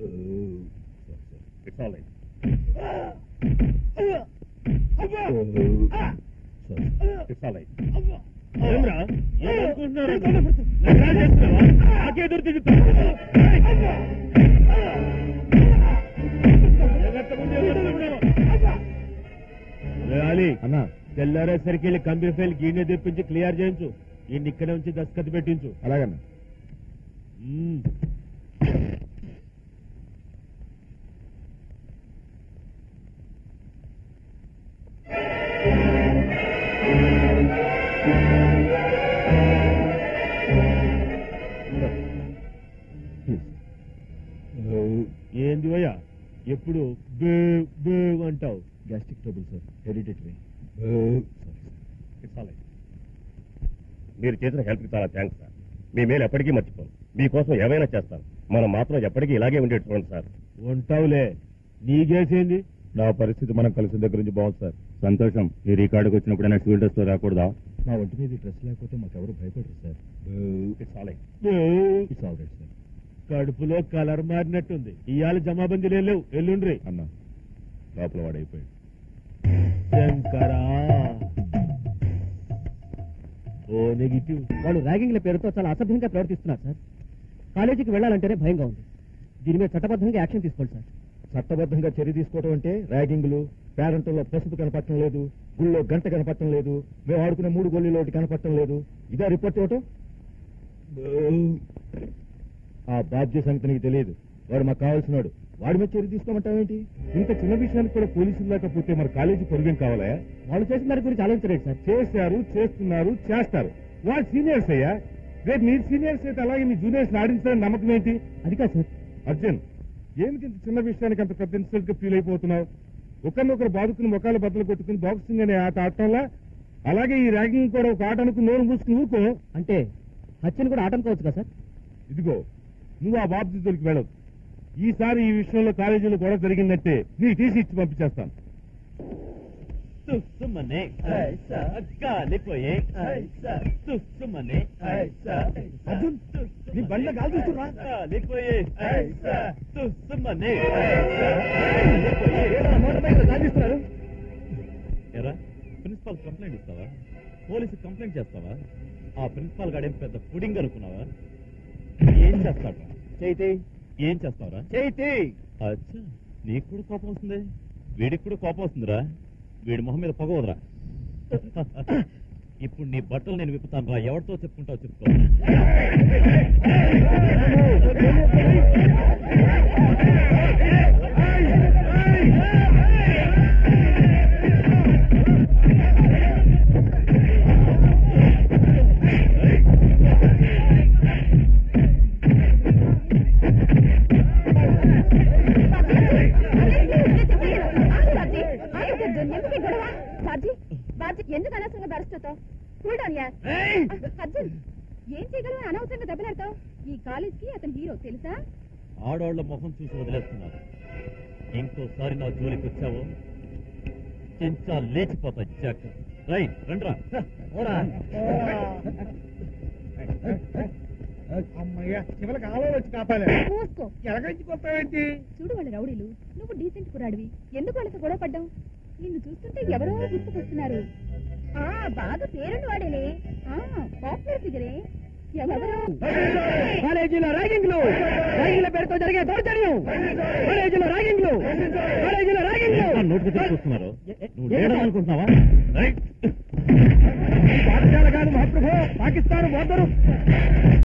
It's all right it's all right ఏమ్రా? ఏమనుకుంటున్నారు? నన్ను చేస్తున్నావా? నాకే ఎదురు తిరుగుతావు. జాగ్రత్తగా ఉండు, జాగ్రత్తగా ఉండు. రే అలీ అన్నా తెల్లారేసరికి వెళ్ళి కంపెనీ ఫైల్ గీనే తెప్పించి క్లియర్ చేయించు ఈయన ఇక్కడ ఉంచి దస్కత్ పెట్టించు అలాగన్నా మ్మ్. ఏంది భయ్యా ఎప్పుడు బే బే అంటావు gastric trouble sir hereditary it's all right మీరు చేసిన హెల్ప్కి చాలా థ్యాంక్స్ సార్ మీ మేలు ఎప్పటికీ మర్చిపోను మీకోసం ఏమైనా చేస్తాను మనం మాత్రం ఎప్పటికీ ఇలాగే ఉండేది చూడండి సార్ ఉంటావులే నీకేసేంది నా పరిస్థితి మనం కలిసిన దగ్గర నుంచి బాగుంది సార్ సంతోషం ఈ రికార్డుకి వచ్చినప్పుడైనా సివిల్ డ్రెస్ లో రాకూడదా నా ఒంటి మీద డ్రెస్ లేకపోతే మాకెవరు భయపడరు సార్ ఇట్స్ ఆల్ రైట్ బే. ఇట్స్ ఆల్ రైట్ సార్ కడుపులో కలర్ మారినట్టుంది ఇవాళ జమాబందీలే లేవు ఎల్లుండ్రి అన్న లోపల వాడైపోయాడు శంకరా ఓ నెగిటివ్ వాళ్ళు ర్యాగింగ్ల పేరుతో చాలా అసభ్యంగా ప్రవర్తిస్తున్నారు సార్ కాలేజీకి వెళ్ళాలంటేనే భయంగా ఉంది దీని మీద చట్టబద్ధంగా యాక్షన్ తీసుకోండి సార్ చట్టబద్ధంగా చర్య తీసుకోవడం అంటే ర్యాగింగ్లు పేరెంట్లో పసుపు కనపడటం లేదు గుళ్ళో గంట కనపడటం లేదు మేము ఆడుకునే మూడు గోళీలో ఒకటి కనపడటం లేదు ఇదే రిపోర్ట్ ఇవ్వటం ఆ బాధ్య సంగతి నీకు తెలియదు వాడు మాకు కావాల్సినాడు వాడి మీద చర్య తీసుకోమంటావేంటి ఇంత చిన్న విషయానికి కూడా పోలీసులు లేకపోతే మరి కాలేజీ పొరుగేం కావాలా వాళ్ళు చేసిన దాని గురించి ఆలోచించలేదు సార్ చేశారు చేస్తున్నారు చేస్తారు వాళ్ళు సీనియర్స్ అయ్యా రేపు మీరు సీనియర్స్ అయితే అలాగే మీ జూనియర్స్ ఆడించాలని నమ్మకం ఏంటి అది కాదు సార్ అర్జున్ ఏమిటి ఇంత చిన్న విషయానికి అంత పెద్ద ఇన్సల్ట్ గా ఫీల్ అయిపోతున్నావు ఒకరినొకరు బాదుకుని ముఖాలు బద్దలు కొట్టుకుని బాక్సింగ్ అనే ఆట ఆడటంలా అలాగే ఈ ర్యాగింగ్ కూడా ఒక ఆట అనుకుని నోరు మూసుకుని ఊరుకో అంటే హత్యను కూడా ఆటంకవచ్చు కదా సార్ ఇదిగో నువ్వు ఆ బాధ్యతలకు వెళ్ళదు ఈసారి ఈ విషయంలో కాలేజీలో గొడవ జరిగిందంటే నీ టీసీ ఇచ్చి పంపించేస్తాను తుస్సుమనే కాలిపోయే తుస్సుమనే అర్జున్, నీ బండ్లో గాలి తీస్తుర్రా? కాలిపోయే తుస్సుమనే ఎరా ప్రిన్సిపాల్ కంప్లైంట్ ఇస్తావా పోలీసు కంప్లైంట్ చేస్తావా ఆ ప్రిన్సిపాల్ గాడేం పెద్ద పుడింగ్ అనుకున్నావా ఏం చేస్తాడు చైతే ఏం చేస్తావరా చైతే అచ్చా నీకు కూడా కోపం వస్తుంది వీడికి కూడా కోపం వస్తుందిరా వీడి మొహం మీద పొగ వదరా ఇప్పుడు నీ బట్టలు నేను విప్పుతాను రా ఎవరితో చెప్పుకుంటావు చెప్పుకో ఎందుకు అనవసరంగా బరుస్తావు కూల్ డౌన్ యార్ అర్జున్ ఏం చేయగలవు అనవసరంగా దెబ్బలాడతావు ఈ కాలేజ్ కి అతను హీరో తెలుసా ఆడవాళ్ల మొహం చూసి వదిలేస్తున్నారు ఇంకోసారి నా జోలికి వచ్చావో చెంచా లేచిపోతా జాక్ రైట్ రండ్రా అమ్మయ్యా చివరికి ఆలోచన వచ్చి కాపాలే మూసుకో ఎలాగైంది చూడు వాళ్ళ రౌడీలు నువ్వు డీసెంట్ కురాడివి ఎందుకు వాళ్ళతో గొడవ పడ్డావు నిన్ను చూస్తుంటే ఎవరో గుర్తుకొస్తున్నారు ఆ బాగా పేరున్న వాడేలే ఆ పాపులర్ ఫిగరే ఎవరు కాలేజీలో ర్యాగింగ్లు ర్యాగింగ్ల పేరుతో జరిగే దౌర్జన్యం కాలేజీలో ర్యాగింగ్లు కాలేజీలో ర్యాగింగ్లు నోటికి చూస్తున్నారు నువ్వు లేడనుకుంటున్నావా రైట్ పాఠశాల కాదు మహాప్రభు పాకిస్తాన్ బోర్డరు